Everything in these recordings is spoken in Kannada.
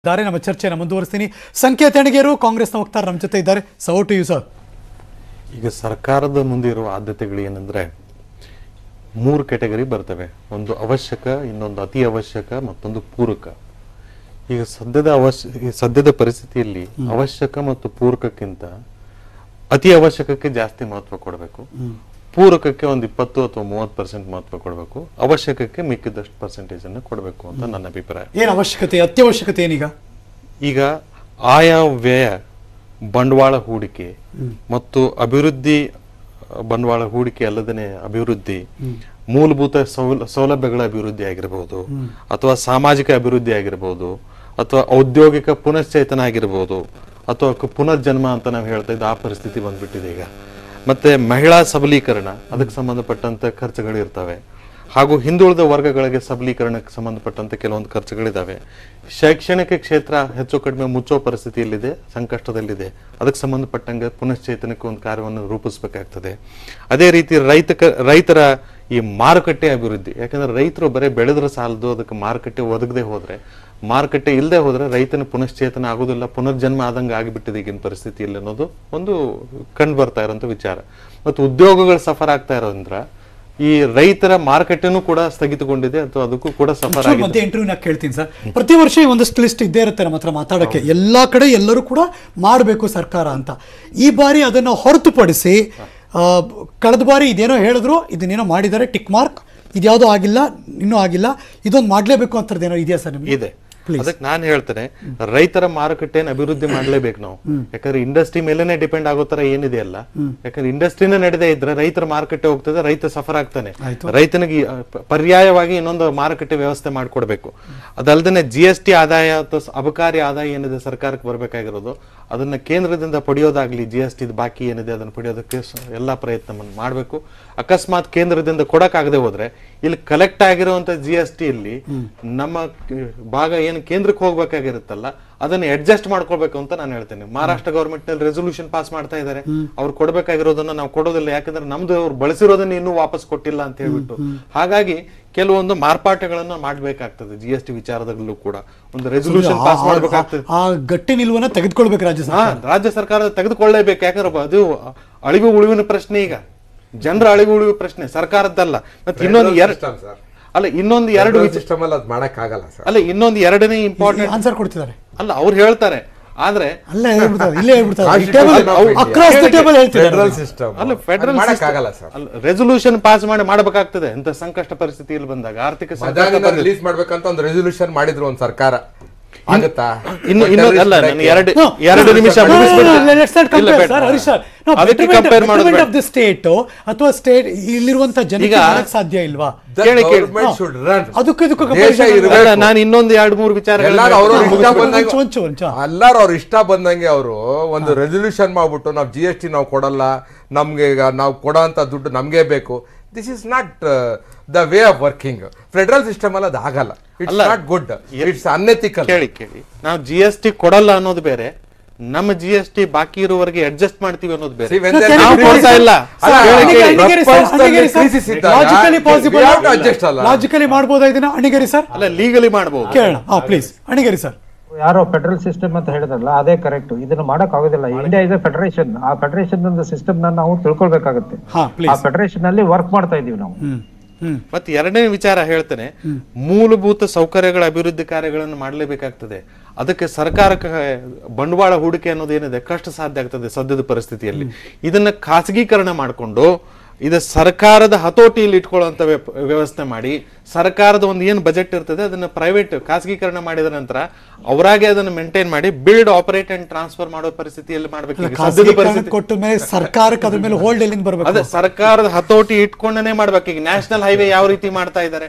ದಾರೆ ನಮ್ಮ ಚರ್ಚೆನ ಮುಂದುವರಿಸ್ತೀನಿ ಸಂಕೇತ್ ಅಣಿಗೇರು ಕಾಂಗ್ರೆಸ್ನ ವಕ್ತಾರ ನಮ್ಮ ಜೊತೆ ಇದ್ದಾರೆ ಸೌ ಟು ಯು ಸರ್ ಈಗ ಸರ್ಕಾರದ ಮುಂದೆ ಇರುವ ಆದ್ಯತೆಗಳು ಏನಂದ್ರೆ ಮೂರು ಕೆಟಗರಿ ಬರ್ತವೆ ಒಂದು ಅವಶ್ಯಕ ಇನ್ನೊಂದು ಅತಿ ಅವಶ್ಯಕ ಮತ್ತೊಂದು ಪೂರಕ ಈಗ ಸದ್ಯದ ಅವಶ್ಯ ಈ ಸದ್ಯದ ಪರಿಸ್ಥಿತಿಯಲ್ಲಿ ಅವಶ್ಯಕ ಮತ್ತು ಪೂರಕಕ್ಕಿಂತ ಅತಿ ಅವಶ್ಯಕಕ್ಕೆ ಜಾಸ್ತಿ ಮಹತ್ವ ಕೊಡಬೇಕು ಪೂರಕಕ್ಕೆ ಒಂದು ಇಪ್ಪತ್ತು ಅಥವಾ ಮೂವತ್ತು ಪರ್ಸೆಂಟ್ ಮಹತ್ವ ಕೊಡಬೇಕು ಅವಶ್ಯಕಕ್ಕೆ ಮಿಕ್ಕಿದಷ್ಟು ಪರ್ಸೆಂಟೇಜ್ ಅನ್ನು ಕೊಡಬೇಕು ಅಂತ ನನ್ನ ಅಭಿಪ್ರಾಯ ಏನು ಅವಶ್ಯಕತೆ ಅತ್ಯವಶ್ಯಕತೆ ಏನೀಗ ಈಗ ಆಯಾ ವ್ಯಯ ಬಂಡವಾಳ ಹೂಡಿಕೆ ಮತ್ತು ಅಭಿವೃದ್ಧಿ ಅಹ್, ಬಂಡವಾಳ ಹೂಡಿಕೆ ಅಲ್ಲದೇ ಅಭಿವೃದ್ಧಿ ಮೂಲಭೂತ ಸೌಲ ಸೌಲಭ್ಯಗಳ ಅಭಿವೃದ್ಧಿ ಆಗಿರಬಹುದು ಅಥವಾ ಸಾಮಾಜಿಕ ಅಭಿವೃದ್ಧಿ ಆಗಿರಬಹುದು ಅಥವಾ ಔದ್ಯೋಗಿಕ ಪುನಶ್ಚೇತನ ಆಗಿರಬಹುದು ಅಥವಾ ಕ- ಪುನರ್ಜನ್ಮ ಅಂತ ನಾವು ಹೇಳ್ತಾ ಇದ್ದ ಆ ಪರಿಸ್ಥಿತಿ ಬಂದ್ಬಿಟ್ಟಿದೆ ಈಗ ಮತ್ತೆ ಮಹಿಳಾ ಸಬಲೀಕರಣ ಅದಕ್ಕೆ ಸಂಬಂಧಪಟ್ಟಂತ ಖರ್ಚುಗಳು ಇರ್ತವೆ ಹಾಗೂ ಹಿಂದುಳಿದ ವರ್ಗಗಳಿಗೆ ಸಬಲೀಕರಣಕ್ಕೆ ಸಂಬಂಧಪಟ್ಟಂತೆ ಕೆಲವೊಂದು ಖರ್ಚುಗಳಿದ್ದಾವೆ ಶೈಕ್ಷಣಿಕ ಕ್ಷೇತ್ರ ಹೆಚ್ಚು ಕಡಿಮೆ ಮುಚ್ಚೋ ಪರಿಸ್ಥಿತಿಯಲ್ಲಿದೆ ಸಂಕಷ್ಟದಲ್ಲಿದೆ ಅದಕ್ಕೆ ಸಂಬಂಧಪಟ್ಟಂಗೆ ಪುನಶ್ಚೇತನಕ್ಕೆ ಒಂದು ಕಾರ್ಯವನ್ನು ರೂಪಿಸಬೇಕಾಗ್ತದೆ ಅದೇ ರೀತಿ ರೈತ ರೈತರ ಈ ಮಾರುಕಟ್ಟೆ ಅಭಿವೃದ್ಧಿ ಯಾಕಂದ್ರೆ ರೈತರು ಬರೀ ಬೆಳೆದ್ರೆ ಸಾಲದು ಅದಕ್ಕೆ ಮಾರುಕಟ್ಟೆ ಒದಗದೆ ಹೋದ್ರೆ ಮಾರುಕಟ್ಟೆ ಇಲ್ಲದೆ ಹೋದ್ರೆ ರೈತನ ಪುನಶ್ಚೇತನ ಆಗೋದಿಲ್ಲ ಪುನರ್ಜನ್ಮ ಆದಂಗೆ ಆಗಿಬಿಟ್ಟಿದೆ ಈಗಿನ ಪರಿಸ್ಥಿತಿಯಲ್ಲಿ ಅನ್ನೋದು ಒಂದು ಕಂಡು ಬರ್ತಾ ಇರೋಂಥ ವಿಚಾರ ಮತ್ತು ಉದ್ಯೋಗಗಳು ಸಫರ್ ಆಗ್ತಾ ಇರೋದ್ರಿಂದ ಈ ರೈತರ ಮಾರುಕಟ್ಟೆನೂ ಕೂಡ ಸ್ಥಗಿತಗೊಂಡಿದೆ ಅಥವಾ ಅದಕ್ಕೂ ಕೂಡ ಸಫರ್ ಒಂಚೂರು ಆಗಿದೆ ಮಧ್ಯೆ ಇಂಟರ್ವ್ಯೂನ ಕೇಳ್ತೀನಿ ಸರ್ ಪ್ರತಿ ವರ್ಷ ಈ ಒಂದಷ್ಟು ಲಿಸ್ಟ್ ಇದ್ದೇ ಇರುತ್ತೆ ನಮ್ಮ ಹತ್ರ ಮಾತಾಡೋಕ್ಕೆ ಎಲ್ಲಾ ಕಡೆ ಎಲ್ಲರೂ ಕೂಡ ಮಾಡಬೇಕು ಸರ್ಕಾರ ಅಂತ ಈ ಬಾರಿ ಅದನ್ನು ಹೊರತುಪಡಿಸಿ ಆ, ಕಳೆದ ಬಾರಿ ಇದೇನೋ ಹೇಳಿದ್ರು ಇದನ್ನೇನೋ ಮಾಡಿದ್ದಾರೆ ಟಿಕ್ ಮಾರ್ಕ್ ಇದ್ಯಾವುದೋ ಆಗಿಲ್ಲ ಇನ್ನೂ ಆಗಿಲ್ಲ ಇದೊಂದು ಮಾಡಲೇಬೇಕು ಅಂತದ್ದೇನೋ ಇದೆಯಾ ಸರ್ ನಿಮಗೆ ಇದೆ ಅದಕ್ಕೆ ನಾನು ಹೇಳ್ತೇನೆ ರೈತರ ಮಾರುಕಟ್ಟೆಯನ್ನು ಅಭಿವೃದ್ಧಿ ಮಾಡ್ಲೇಬೇಕು ನಾವು ಯಾಕಂದ್ರೆ ಇಂಡಸ್ಟ್ರಿ ಮೇಲೆನೆ ಡಿಪೆಂಡ್ ಆಗೋ ತರ ಏನಿದೆ ಅಲ್ಲ ಯಾಕಂದ್ರೆ ಇಂಡಸ್ಟ್ರಿನೇ ನಡೆದೇ ಇದ್ರೆ ರೈತರ ಮಾರುಕಟ್ಟೆ ಹೋಗ್ತದೆ ರೈತ ಸಫರ್ ಆಗ್ತಾನೆ ರೈತನಿಗೆ ಈ, ಅ, ಪ- ಪರ್ಯಾಯವಾಗಿ ಇನ್ನೊಂದು ಮಾರುಕಟ್ಟೆ ವ್ಯವಸ್ಥೆ ಮಾಡ್ಕೊಡ್ಬೇಕು ಅದಲ್ದೇನೆ ಜಿ ಎಸ್ ಟಿ ಆದಾಯ ಅಥವಾ ಸ- ಅಬಕಾರಿ ಆದಾಯ ಏನಿದೆ ಸರ್ಕಾರಕ್ಕೆ ಬರ್ಬೇಕಾಗಿರೋದು ಅದನ್ನ ಕೇಂದ್ರದಿಂದ ಪಡೆಯೋದಾಗ್ಲಿ ಜಿ ಎಸ್ ಟಿ ಬಾಕಿ ಏನಿದೆ ಅದನ್ನ ಪಡೆಯೋದಕ್ಕೆ ಸ- ಎಲ್ಲಾ ಪ್ರಯತ್ನವನ್ನು ಮಾಡಬೇಕು ಅಕಸ್ಮಾತ್ ಕೇಂದ್ರದಿಂದ ಕೊಡಕ್ಕಾಗದೆ ಹೋದ್ರೆ ಇಲ್ಲಿ ಕಲೆಕ್ಟ್ ಆಗಿರುವಂತ ಜಿ ಎಸ್ ಟಿ ಇಲ್ಲಿ ನಮ್ಮ ಕ- ಭಾಗ ಏನು ಕೇಂದ್ರಕ್ಕೆ ಹೋಗ್ಬೇಕಾಗಿರುತ್ತಲ್ಲ ಅದನ್ನ ಅಡ್ಜಸ್ಟ್ ಮಾಡ್ಕೊಳ್ಬೇಕು ಅಂತ ನಾನು ಹೇಳ್ತೇನೆ ಮಹಾರಾಷ್ಟ್ರ ಗವರ್ಮೆಂಟ್ ನಲ್ಲಿ ರೆಸೊಲ್ಯೂಷನ್ ಪಾಸ್ ಮಾಡ್ತಾ ಇದ್ದಾರೆ ಅವ್ರು ಕೊಡ್ಬೇಕಾಗಿರೋದನ್ನ ನಾವು ಕೊಡೋದಿಲ್ಲ ಯಾಕಂದ್ರೆ ನಮ್ದು ಅವ್ರು ಬಳಸಿರೋದನ್ನ ಇನ್ನೂ ವಾಪಸ್ ಕೊಟ್ಟಿಲ್ಲ ಅಂತ ಹೇಳ್ಬಿಟ್ಟು ಹಾಗಾಗಿ ಕೆಲವೊಂದು ಮಾರ್ಪಾಟುಗಳನ್ನ ಮಾಡ್ಬೇಕಾಗ್ತದೆ ಜಿ ಎಸ್ ಟಿ ವಿಚಾರದಲ್ಲೂ ಕೂಡ ಒಂದು ರೆಸೊಲ್ಯೂಷನ್ ಪಾಸ್ ಮಾಡ್ಬೇಕಾಗ್ತದೆ ಆ ಗಟ್ಟಿ ನಿಲುವನ್ನ ತೆಗೆದುಕೊಳ್ಬೇಕು ರಾಜ್ಯ ಹಾ ಸರ್ಕಾರ ರಾಜ್ಯ ಸರ್ಕಾರ ತೆಗೆದುಕೊಳ್ಳೇಬೇಕು ಯಾಕಂದ್ರೆ ಅದು ಅಳಿವು ಉಳಿವಿನ ಪ್ರಶ್ನೆ ಈಗ ಜನರ ಅಳಿವು ಉಳಿವು ಪ್ರಶ್ನೆ ಸರ್ಕಾರದ್ದಲ್ಲ ಮತ್ತೆ ಇನ್ನೊಂದು ಎರಡು system, sir. ಅಲ್ಲ ಇನ್ನೊಂದು ಎರಡು ವಿಚ- ಸಿಸ್ಟಮ್ ಅಲ್ಲಿ ಅದ್ ಮಾಡಕ್ ಆಗಲ್ಲ ಸರ್ ಅಲ್ಲ ಇನ್ನೊಂದು ಎರಡನೇ ಇಂಪಾರ್ಟೆಂಟ್ ಆನ್ಸರ್ ಕೊಡ್ತಿದ್ದಾರೆ ಅಲ್ಲ ಅವ್ರು ಹೇಳ್ತಾರೆ ಆದ್ರೆ ಅಲ್ಲೇ ಹೇಳ್ಬಿಡ್ತಾರೆ ಇಲ್ಲೇ ಹೇಳ್ಬಿಡ್ತಾರೆ Constitution of India. Across the table ಹೇಳ್ತಿದ್ದಾರೆ ಫೆಡರಲ್ ಸಿಸ್ಟಮ್ ಅಲ್ಲ ಫೆಡರಲ್ ಮಾಡಕ್ ಆಗಲ್ಲ ಸರ್ ಅಲ್ಲ ರೆಸೊಲ್ಯೂಷನ್ ಪಾಸ್ ಮಾಡಿ ಮಾಡಬೇಕಾಗ್ತದೆ ಇಂಥ ಸಂಕಷ್ಟ ಪರಿಸ್ಥಿತಿಯಲ್ಲಿ ಬಂದಾಗ ಆರ್ಥಿಕ ಸಂಕಷ್ಟ ಮದಾನಿನ ಬಂದಾಗ- ರಿಲೀಸ್ ಮಾಡ್ಬೇಕಂತ ಒಂದು ರೆಸೊಲ್ಯೂಷನ್ ಮಾಡಿದ್ರು ಒಂದ್ ಸರ್ಕಾರ ಆಗತ್ತಾ ಇನ್ನು ಇನ್ನೊಂದು ಅಲ್ಲ ನಾನು ಎರಡು ಎರಡು ನಿಮಿಷ No, no, no, ಮುಗಿಸ್ಬಿಡ್ತೀನಿ. no, let's not ಇಲ್ಲ, compare, ಬೇಡ. sir, Harish sir. No, ಅದಕ್ಕೆ betterment- ಕಂಪೇರ್ ಮಾಡೋದು betterment ಬೇಡ. of the state ಅಥವಾ ಸ್ಟೇಟ್ ಇಲ್ಲಿರುವಂತ ಜನಕ್ಕೆ ಈಗ- ಮಾಡಕ್ ಸಾಧ್ಯ ಇಲ್ವಾ ಕೇಳಿ, ಕೇಳಿ. ಗವರ್ಮೆಂಟ್ ಶುಡ್ ರನ್ ಅದಕ್ಕೂ ಇದಕ್ಕೂ ದೇಶ comparison ಇರ್ಬೇಕು. ಅಲ್ಲ, ನಾನು ಇನ್ನೊಂದು ಎರಡು ಮೂರು ವಿಚಾರ ಎಲ್ಲಾರು ಅವ್ರವ್ರ ಇಷ್ಟ ಮುಗಿಸ್ಬಿಡು. ಬಂದಂಗೆ ಒಂಚು, ಒಂಚು, ಒಂಚು. ಎಲ್ಲಾರು ಅವ್ರ ಇಷ್ಟ ಬಂದಂಗೆ ಅವರು ಒಂದು ರೆಸೊಲ್ಯೂಷನ್ ಮಾಡ್ಬಿಟ್ಟು ನಾವು ಜಿ ಎಸ್ ಟಿ ನಾವು ಕೊಡಲ್ಲ ನಮ್ಗೆ ಈಗ ನಾವು ಕೊಡೋ ಅಂತ ದುಡ್ಡು ನಮ್ಗೆ ಬೇಕು this is not the way of working federal system ಅಲ್ಲಿ ಅದು ಆಗಲ್ಲ ಇಟ್ಸ್ ಅಲ್ಲ. ನಾಟ್ ಗುಡ್ ಇಟ್ಸ್ ಅನ್ಎಥಿಕಲ್ ಕೇಳಿ ಕೇಳಿ ನಾವು ಜಿ ಎಸ್ ಟಿ ಕೊಡಲ್ಲ ಅನ್ನೋದು ಬೇರೆ ನಮ್ಮ ಜಿ ಎಸ್ ಟಿ ಬಾಕಿ ಇರುವವರೆಗೆ ಅಡ್ಜಸ್ಟ್ ಮಾಡ್ತೀವಿ ಅನ್ನೋದು ಬೇರೆ See, when No, there can is you ನಾವು ಕೊಡ್ತಾ ಇಲ್ಲ ಅಲ್ಲ, ಕೇಳಿ, ಅಣಿಗೆ- ಕೇಳಿ. ಅಣಿಗೇರಿ sir, ಪ್ರಪಂಚದಲ್ಲಿ ಅಣಿಗೇರಿ sir. crisis ಇದ್ದಾಗ Logically we possible. have to adjust ಅಲ್ಲ? Logically ಮಾಡ್ಬೋದಾ ಇದನ್ನ ಅಣಿಗೇರಿ ಸರ್ ಅಲ್ಲ ಲೀಗಲಿ ಮಾಡಬಹುದು ಕೇಳೋಣ ಹಾ ಪ್ಲೀಸ್ ಅಣಿಗೇರಿ ಸರ್ ಯಾರೋ ಫೆಡರಲ್ ಸಿಸ್ಟಮ್ ಅಂತ ಹೇಳಿದ್ರಲ್ಲ ಅದೇ ಕರೆಕ್ಟ್ ಇದನ್ನ ಮಾಡಕ್ ಆಗೋದಿಲ್ಲ ಇಂಡಿಯಾ ಇಸ್ ಎ ಫೆಡರೇಷನ್ ಆ ಫೆಡರೇಷನ್ ಸಿಸ್ಟಮ್ ನಾವು ತಿಳ್ಕೊಳ್ಬೇಕಾಗುತ್ತೆ ಹಾ ಆ ಪ್ಲೀಸ್ ಫೆಡರೇಷನ್ ಅಲ್ಲಿ ವರ್ಕ್ ಮಾಡ್ತಾ ಇದೀವಿ ನಾವು ಹ್ಮ್ ಹ್ಮ್ ಮತ್ತೆ ಎರಡನೇ ವಿಚಾರ ಹೇಳ್ತೇನೆ ಮೂಲಭೂತ ಸೌಕರ್ಯಗಳ ಅಭಿವೃದ್ಧಿ ಕಾರ್ಯಗಳನ್ನು ಮಾಡಲೇಬೇಕಾಗ್ತದೆ ಅದಕ್ಕೆ ಸರ್ಕಾರಕ್ಕೆ ಬಂಡವಾಳ ಹೂಡಿಕೆ ಅನ್ನೋದು ಏನಿದೆ ಕಷ್ಟ ಸಾಧ್ಯ ಆಗ್ತದೆ ಸದ್ಯದ ಪರಿಸ್ಥಿತಿಯಲ್ಲಿ ಇದನ್ನ ಖಾಸಗೀಕರಣ ಮಾಡಿಕೊಂಡು ಇದು ಸರ್ಕಾರದ ಹತೋಟಿಯಲ್ಲಿ ಇಟ್ಕೊಳ್ಳುವಂತ ವ್ಯಪ- ವ್ಯವಸ್ಥೆ ಮಾಡಿ ಸರ್ಕಾರದ ಒಂದು ಏನು ಬಜೆಟ್ ಇರ್ತದೆ ಅದನ್ನ ಪ್ರೈವೇಟ್ ಖಾಸಗೀಕರಣ ಮಾಡಿದ ನಂತರ ಅವರಾಗೆ ಅದನ್ನು ಮೇಂಟೈನ್ ಮಾಡಿ ಬಿಲ್ಡ್ ಆಪರೇಟ್ ಅಂಡ್ ಟ್ರಾನ್ಸ್ಫರ್ ಮಾಡೋ ಪರಿಸ್ಥಿತಿಯಲ್ಲಿ ಮಾಡ್ಬೇಕು ಈಗ ಸದ್ಯದ ಖಾಸಗೀಕರಣ ಪರಿಸ್ಥಿತಿ ಕೊಟ್ಟ ಮೇಲೆ ಸರ್ಕಾರಕ್ಕೆ ಅದ್ರ ಮೇಲೆ ಹೋಲ್ಡ್ ಎಲ್ಲಿಂದ ಬರ್ಬೇಕು ಅದೇ ಸರ್ಕಾರದ ಹತೋಟಿ ಇಟ್ಕೊಂಡೇ ಮಾಡ್ಬೇಕು ಈಗ ನ್ಯಾಷನಲ್ ಹೈವೇ ಯಾವ ರೀತಿ ಮಾಡ್ತಾ ಇದ್ದಾರೆ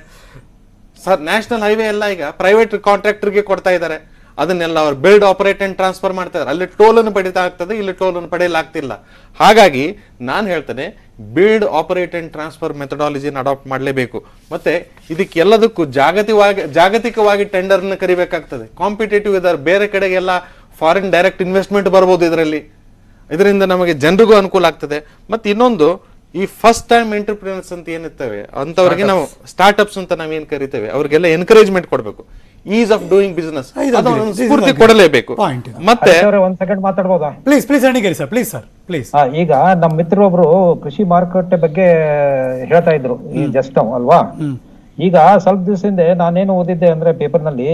ಸರ್ ನ್ಯಾಷನಲ್ ಹೈವೇ ಎಲ್ಲ ಈಗ ಪ್ರೈವೇಟ್ ಕಾಂಟ್ರಾಕ್ಟರ್ಗೆ ಕೊಡ್ತಾ ಇದ್ದಾರೆ ಅದನ್ನೆಲ್ಲ ಅವ್ರು ಬಿಲ್ಡ್ ಆಪರೇಟ್ ಅಂಡ್ ಟ್ರಾನ್ಸ್ಫರ್ ಮಾಡ್ತಾ ಇದ್ದಾರೆ ಅಲ್ಲಿ ಟೋಲ್ ಅನ್ನು ಪಡಿತಾ ಆಗ್ತದೆ ಇಲ್ಲಿ ಟೋಲ್ ಅನ್ನು ಪಡೆಯಲಾಗ್ತಿಲ್ಲ ಹಾಗಾಗಿ ನಾನು ಹೇಳ್ತೇನೆ ಬಿಲ್ಡ್ ಆಪರೇಟ್ ಅಂಡ್ ಟ್ರಾನ್ಸ್ಫರ್ ಮೆಥಡಾಲಜಿನ ಅಡಾಪ್ಟ್ ಮಾಡಲೇಬೇಕು ಮತ್ತೆ ಇದಕ್ಕೆಲ್ಲದಕ್ಕೂ ಜಾಗತಿಕವಾಗಿ ಜಾಗತಿಕವಾಗಿ ಟೆಂಡರ್ನ ಕರಿಬೇಕಾಗ್ತದೆ ಕಾಂಪಿಟೇಟಿವ್ ಇದಾರೆ ಬೇರೆ ಕಡೆಗೆಲ್ಲ ಫಾರಿನ್ ಡೈರೆಕ್ಟ್ ಇನ್ವೆಸ್ಟ್ಮೆಂಟ್ ಬರ್ಬೋದು ಇದರಲ್ಲಿ ಇದರಿಂದ ನಮಗೆ ಜನರಿಗೂ ಅನುಕೂಲ ಆಗ್ತದೆ ಮತ್ತೆ ಇನ್ನೊಂದು ಈ ಫಸ್ಟ್ ಟೈಮ್ ಎಂಟರ್ಪ್ರಿನರ್ಸ್ ಅಂತ ಏನಿರ್ತವೆ ಅಂತವರಿಗೆ ನಾವು ಸ್ಟಾರ್ಟ್ಅಪ್ಸ್ ಅಂತ ನಾವೇನ್ ಕರಿತೇವೆ ಅವ್ರಿಗೆಲ್ಲ ಎನ್ಕರೇಜ್ಮೆಂಟ್ ಕೊಡಬೇಕು ಈಸ್ ಆಫ್ ಡೂಯಿಂಗ್ ಬಿಸ್ನೆಸ್ ಇದು agree. This is ಸ್ಫೂರ್ತಿ agree. ಕೊಡಲೇಬೇಕು Point ಇದು. ಮತ್ತೆ ಅವ್ರೆ ಒಂದ್ ಸೆಕೆಂಡ್ ಮಾತಾಡ್ಬೋದಾ please please Anigeri sir please sir please ಆ, ಈಗ ನಮ್ಮ ಮಿತ್ರರೊಬ್ರು ಕೃಷಿ ಮಾರುಕಟ್ಟೆ ಬಗ್ಗೆ ಹೇಳ್ತಾ ಇದ್ರು ಈ ಜಸ್ಟ್ ಅಲ್ವಾ ಈಗ ಸ್ವಲ್ಪ ದಿವಸದಿಂದ ನಾನೇನು ಓದಿದ್ದೆ ಅಂದ್ರೆ ಪೇಪರ್ ನಲ್ಲಿ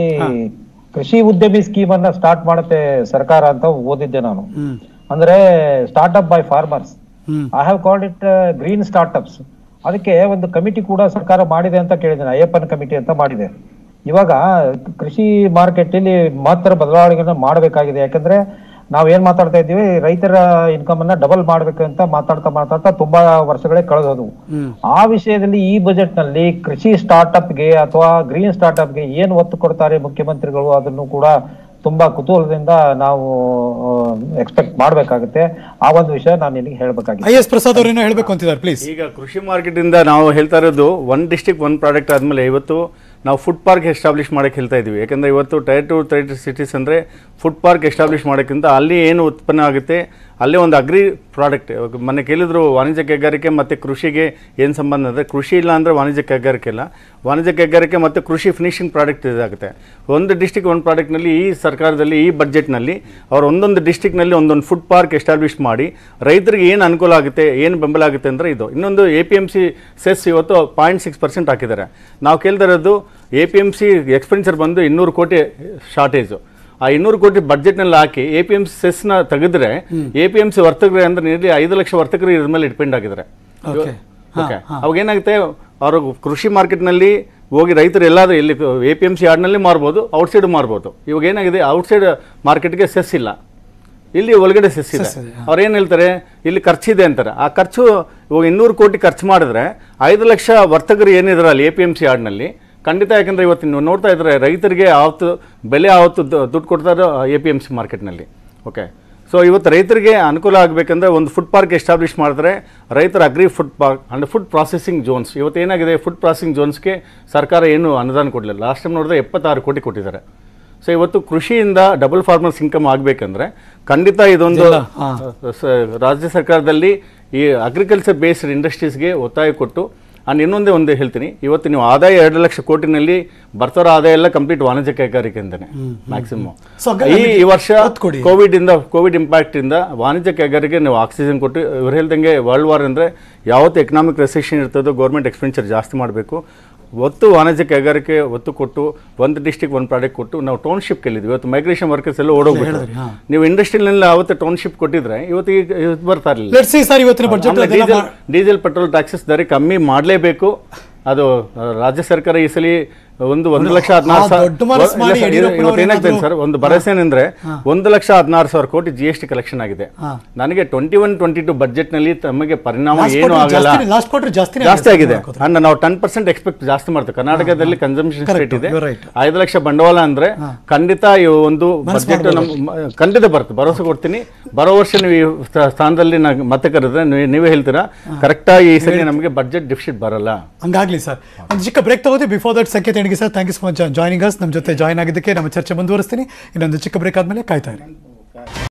ಕೃಷಿ ಉದ್ಯಮಿ ಸ್ಕೀಮ್ ಅನ್ನ ಸ್ಟಾರ್ಟ್ ಮಾಡುತ್ತೆ ಸರ್ಕಾರ ಅಂತ ಓದಿದ್ದೆ ನಾನು ಅಂದ್ರೆ startup by farmers I have called it green startups ಅದಕ್ಕೆ ಒಂದು ಕಮಿಟಿ ಕೂಡ ಸರ್ಕಾರ ಮಾಡಿದೆ ಅಂತ ಕೇಳಿದ್ದೇನೆ ಅಯ್ಯಪ್ಪನ್ ಕಮಿಟಿ ಅಂತ ಮಾಡಿದೆ ಇವಾಗ ಕೃಷಿ ಮಾರ್ಕೆಟ್ ಅಲ್ಲಿ ಮಾತ್ರ ಬದಲಾವಣೆಗಳನ್ನ ಮಾಡಬೇಕಾಗಿದೆ ಯಾಕಂದ್ರೆ ನಾವ್ ಏನ್ ಮಾತಾಡ್ತಾ ಇದ್ದೀವಿ ರೈತರ ಇನ್ಕಮ್ ಅನ್ನ ಡಬಲ್ ಮಾಡ್ಬೇಕು ಅಂತ ಮಾತಾಡ್ತಾ ಮಾತಾಡ್ತಾ ತುಂಬಾ ವರ್ಷಗಳೇ ಕಳೆದೋದವು ಆ ವಿಷಯದಲ್ಲಿ ಈ ಬಜೆಟ್ ನಲ್ಲಿ ಕೃಷಿ ಸ್ಟಾರ್ಟ್ಅಪ್ ಗೆ ಅಥವಾ ಗ್ರೀನ್ ಸ್ಟಾರ್ಟ್ಅಪ್ ಗೆ ಏನ್ ಒತ್ತು ಕೊಡ್ತಾರೆ ಮುಖ್ಯಮಂತ್ರಿಗಳು ಅದನ್ನು ಕೂಡ ತುಂಬಾ ಕುತೂಹಲದಿಂದ ನಾವು ಎಕ್ಸ್ಪೆಕ್ಟ್ ಮಾಡ್ಬೇಕಾಗುತ್ತೆ ಆ ಒಂದು ವಿಷಯ ನಾನು ನಿನಗೆ ಹೇಳ್ಬೇಕಾಗಿದೆ ಐ ಎಸ್ ಪ್ರಸಾದ್ ಅವ್ರೇನೋ ಹೇಳ್ಬೇಕು ಅಂತಿದ್ದಾರೆ ಪ್ಲೀಸ್ ಈಗ ಕೃಷಿ ಮಾರ್ಕೆಟ್ ಇಂದ ನಾವು ಹೇಳ್ತಾ ಇರೋದು ಒನ್ ಡಿಸ್ಟಿಕ್ ಒನ್ ಪ್ರಾಡಕ್ಟ್ ಆದ್ಮೇಲೆ ಇವತ್ತು ನಾವು ಫುಡ್ ಪಾರ್ಕ್ ಎಸ್ಟಾಬ್ಲಿಷ್ ಮಾಡಕ್ಕೆ ಹೇಳ್ತಾ ಇದೀವಿ ಯಾಕಂದ್ರೆ ಇವತ್ತು ಟೈರ್ ಟು ಟೈರ್ ಸಿಟೀಸ್ ಅಂದ್ರೆ ಫುಡ್ ಪಾರ್ಕ್ ಎಸ್ಟಾಬ್ಲಿಷ್ ಮಾಡೋಕ್ಕಿಂತ ಅಲ್ಲಿ ಏನು ಉತ್ಪನ್ನ ಆಗುತ್ತೆ ಅಲ್ಲೇ ಒಂದು ಅಗ್ರಿ ಪ್ರಾಡಕ್ಟ್ ಮೊನ್ನೆ ಕೇಳಿದ್ರು ವಾಣಿಜ್ಯ ಕೈಗಾರಿಕೆ ಮತ್ತು ಕೃಷಿಗೆ ಏನು ಸಂಬಂಧ ಅಂದರೆ ಕೃಷಿ ಇಲ್ಲ ಅಂದರೆ ವಾಣಿಜ್ಯ ಕೈಗಾರಿಕೆ ಇಲ್ಲ ವಾಣಿಜ್ಯ ಕೈಗಾರಿಕೆ ಮತ್ತು ಕೃಷಿ ಫಿನಿಶಿಂಗ್ ಪ್ರಾಡಕ್ಟ್ ಇದಾಗುತ್ತೆ ಒಂದು ಡಿಸ್ಟಿಕ್ ಒಂದು ಪ್ರಾಡಕ್ಟ್ನಲ್ಲಿ ಈ ಸರ್ಕಾರದಲ್ಲಿ ಈ ಬಡ್ಜೆಟ್ನಲ್ಲಿ ಅವ್ರು ಒಂದೊಂದು ಡಿಸ್ಟಿಕ್ನಲ್ಲಿ ಒಂದೊಂದು ಫುಡ್ ಪಾರ್ಕ್ ಎಸ್ಟಾಬ್ಲಿಷ್ ಮಾಡಿ ರೈತರಿಗೆ ಏನು ಅನುಕೂಲ ಆಗುತ್ತೆ ಏನು ಬೆಂಬಲ ಆಗುತ್ತೆ ಅಂದರೆ ಇದು ಇನ್ನೊಂದು A P M C cess ಇವತ್ತು ಪಾಯಿಂಟ್ ಸಿಕ್ಸ್ ಪರ್ಸೆಂಟ್ ಹಾಕಿದ್ದಾರೆ ನಾವು ಕೇಳ್ತಾ ಇರೋದು ಎ ಪಿ ಎಮ್ ಸಿ ಎಕ್ಸ್ಪೆನ್ಸರ್ ಬಂದು ಇನ್ನೂರು ಕೋಟಿ ಶಾರ್ಟೇಜು ಆ ಇನ್ನೂರು ಕೋಟಿ ಬಡ್ಜೆಟ್ನಲ್ಲಿ ಹಾಕಿ ಎ ಪಿ ಎಮ್ ಸಿ ಸೆಸ್ನ ತೆಗೆದ್ರೆ ಎ ಪಿ ಎಮ್ ಸಿ ವರ್ತಕರು ಅಂದ್ರೆ ನಿಯರ್ಲಿ ಐದು ಲಕ್ಷ ವರ್ತಕರು ಇದ್ರ ಮೇಲೆ ಡಿಪೆಂಡ್ ಆಗಿದ್ದಾರೆ Okay. ಓಕೆ ಅವಾಗ ಏನಾಗುತ್ತೆ ಅವರು ಕೃಷಿ ಮಾರ್ಕೆಟ್ನಲ್ಲಿ ಹೋಗಿ ರೈತರು ಎಲ್ಲಾದ್ರೂ ಎಲ್ಲಿ ಎ ಪಿ ಎಮ್ ಸಿ ಯಾರ್ಡ್ನಲ್ಲಿ ಮಾರ್ಬೋದು ಔಟ್ಸೈಡ್ ಮಾರ್ಬೋದು ಇವಾಗ ಏನಾಗಿದೆ ಔಟ್ಸೈಡ್ ಮಾರ್ಕೆಟ್ಗೆ ಸೆಸ್ ಇಲ್ಲ ಇಲ್ಲಿ ಒಳಗಡೆ ಸೆಸ್ ಇದೆ ಅವ್ರು ಏನು ಹೇಳ್ತಾರೆ ಇಲ್ಲಿ ಖರ್ಚಿದೆ ಅಂತಾರೆ ಆ ಖರ್ಚು ಇವಾಗ ಇನ್ನೂರು ಕೋಟಿ ಖರ್ಚು ಮಾಡಿದ್ರೆ ಐದು ಲಕ್ಷ ವರ್ತಕರು ಏನಿದ್ರಲ್ಲ ಎ ಪಿ ಎಮ್ ಸಿ ಯಾರ್ಡ್ನಲ್ಲಿ ಖಂಡಿತ ಯಾಕಂದ್ರೆ ಇವತ್ತು ನೀವು ನೋಡ್ತಾ ಇದ್ರೆ ರೈತರಿಗೆ ಆವತ್ತು ಬೆಲೆ ಆವತ್ತು ದು- ದುಡ್ಡು ಕೊಡ್ತಾರೆ ಎ ಪಿ ಎಮ್ ಸಿ ಮಾರ್ಕೆಟ್ನಲ್ಲಿ ಓಕೆ ಸೊ ಇವತ್ತು ರೈತರಿಗೆ ಅನುಕೂಲ ಆಗಬೇಕಂದ್ರೆ ಒಂದು ಫುಡ್ ಪಾರ್ಕ್ ಎಸ್ಟಾಬ್ಲಿಷ್ ಮಾಡಿದ್ರೆ ರೈತರ agri food park and food processing zones ಇವತ್ತು ಏನಾಗಿದೆ ಫುಡ್ ಪ್ರಾಸೆಸಿಂಗ್ ಜೋನ್ಸ್ಗೆ ಸರ್ಕಾರ ಏನು ಅನುದಾನ ಕೊಡಲಿಲ್ಲ ಲಾಸ್ಟ್ ಟೈಮ್ ನೋಡಿದ್ರೆ ಎಪ್ಪತ್ತಾರು ಕೋಟಿ ಕೊಟ್ಟಿದ್ದಾರೆ ಸೊ ಇವತ್ತು ಕೃಷಿಯಿಂದ ಡಬಲ್ ಫಾರ್ಮರ್ಸ್ ಇನ್ಕಮ್ ಆಗಬೇಕಂದ್ರೆ ಖಂಡಿತ ಇದೊಂದು ಸ- ರಾಜ್ಯ ಸರ್ಕಾರದಲ್ಲಿ ಈ ಅಗ್ರಿಕಲ್ಚರ್ ಬೇಸ್ಡ್ ಇಂಡಸ್ಟ್ರೀಸ್ಗೆ ಒತ್ತಾಯ ಕೊಟ್ಟು ಅಂಡ್ ಇನ್ನೊಂದೇ ಒಂದು ಹೇಳ್ತೀನಿ ಇವತ್ತು ನೀವು ಆದಾಯ ಎರಡು ಲಕ್ಷ ಕೋಟಿನಲ್ಲಿ ಬರ್ತಾರೋ ಆದಾಯ ಎಲ್ಲ ಕಂಪ್ಲೀಟ್ ವಾಣಿಜ್ಯ ಕೈಗಾರಿಕೆ ಅಂತಾನೆ ಮ್ಯಾಕ್ಸಿಮಮ್ So, ಹಾಗಾಗಿ ಈ ಈ ವರ್ಷ ಒತ್ತು ಕೊಡಿ. ಕೋವಿಡ್ ಇಂದ ಕೋವಿಡ್ ಇಂಪ್ಯಾಕ್ಟ್ ಇಂದ ವಾಣಿಜ್ಯ ಕೈಗಾರಿಕೆ ನೀವು ಆಕ್ಸಿಜನ್ ಕೊಟ್ಟು ಇವ್ರು ಹೇಳ್ದಂಗೆ ವರ್ಲ್ಡ್ ವಾರ್ ಅಂದ್ರೆ ಯಾವತ್ತು ಎಕನಾಮಿಕ್ ರೆಸೆಷನ್ ಇರ್ತದೋ ಗೌರ್ಮೆಂಟ್ ಎಕ್ಸ್ಪೆನ್ಸರ್ ಜಾಸ್ತಿ ಮಾಡಬೇಕು ಒತ್ತು ವಾಣಿಜ್ಯ ಕೈಗಾರಿಕೆ ಒತ್ತು ಕೊಟ್ಟು ಒಂದು ಡಿಸ್ಟಿಕ್ ಒಂದು ಪ್ರಾಡಕ್ಟ್ ಕೊಟ್ಟು ನಾವು ಟೌನ್ಶಿಪ್ ಕೇಳಿದ್ವಿ ಇವತ್ತು ಮೈಗ್ರೇಷನ್ ವರ್ಕರ್ಸ್ ಎಲ್ಲ ಓಡೋಗ್ಬಿಟ್ಟು ನೀವು ಇಂಡಸ್ಟ್ರಿಯಲ್ಲಿ ಅವತ್ತು ಟೌನ್ಶಿಪ್ ಕೊಟ್ಟಿದ್ರೆ ಇವತ್ತು ಈಗ ಇದು ಬರ್ತಾ ಇರಲಿಲ್ಲ ಲೆಟ್ಸ್ ಸಿ ಸರ್ ಇವತ್ತಿನ ಬಜೆಟ್ ಆಮೇಲೆ ಡೀಸೆಲ್ ಡೀಸೆಲ್ ಪೆಟ್ರೋಲ್ ಟ್ಯಾಕ್ಸಸ್ ದರ ಕಮ್ಮಿ ಮಾಡಲೇಬೇಕು ಅದು ಆ, ರಾಜ್ಯ ಸರ್ಕಾರ ಈ ಸಲ ಒಂದು ಒಂದು ಲಕ್ಷ ಹದಿನಾರು ಆ ದೊಡ್ಡ ಮನಸ್ಸು ಸಾವಿರ ಮಾಡಿ ಇಲ್ಲ ಸರ್, ಯಡಿಯೂರಪ್ಪನವರು ಇವತ್ತು ಏನಾಗ್ತದೆ ಏನಾದ್ರು- ಸರ್ ಒಂದು ಭರವಸೆ ಏನಂದ್ರೆ ಒಂದು ಲಕ್ಷ ಹದಿನಾರು ಸಾವಿರ ಕೋಟಿ ಜಿ ಎಸ್ ಟಿ ಕಲೆಕ್ಷನ್ ಆಗಿದೆ ನನಗೆ twenty one twenty two budget ನಲ್ಲಿ ತಮಗೆ ಪರಿಣಾಮ ಏನು ಆಗಲ್ಲ ಲಾಸ್ಟ್ ಕ್ವಾರ್ಟರ್ ಜಾಸ್ತಿ ಜಾಸ್ತಿ ಆಗಿದೆ ಅಂಡ್ ನಾವು ಟೆನ್ ಪರ್ಸೆಂಟ್ ಎಕ್ಸ್ಪೆಕ್ಟ್ ಜಾಸ್ತಿ ಮಾಡ್ತೇವೆ ಕರ್ನಾಟಕದಲ್ಲಿ ಕನ್ಸಂಪ್ಷನ್ Correct, ರೇಟ್ ಇದೆ you're right. ಐದು ಲಕ್ಷ ಬಂಡವಾಳ ಅಂದ್ರೆ ಖಂಡಿತ ಈ ಒಂದು ಬಜೆಟ್ ನಮ್ಮ ಖಂಡಿತ ಬರುತ್ತೆ ಭರವಸೆ ಕೊಡ್ತೀನಿ ಬರೋ ವರ್ಷ ನೀವು ಈ ಸ್ಥ- ಸ್ಥಾನದಲ್ಲಿ ನಾ ಮತ್ತೆ ಕರೆದ್ರೆ ನೀವ್- ನೀವೇ ಹೇಳ್ತೀರಾ ಕರೆಕ್ಟಾಗಿ ಈ ಸಲ ನಮಗೆ ಬಜೆಟ್ ಡಿಫಿಸಿಟ್ ಬರಲ್ಲ ಹಂಗಾಗ್ಲಿ ಸರ್ ಒಂದು ಚಿಕ್ಕ ಬ್ರೇಕ್ ತಗೋದಿ ಬಿಫೋರ್ ದಟ್ ಸಂಕೇತ ಎಣಿಗೆ sir thank you so much joining us ನಮ್ಮ ಜೊತೆ ಜಾಯ್ನ್ ಆಗಿದ್ದಕ್ಕೆ ನಮ್ಮ ಚರ್ಚೆ ಮುಂದುವರಿಸ್ತೀನಿ ಇನ್ನೊಂದು ಚಿಕ್ಕ ಬ್ರೇಕ್ ಆದಮೇಲೆ ಕಾಯ್ತಾ ಇರಿ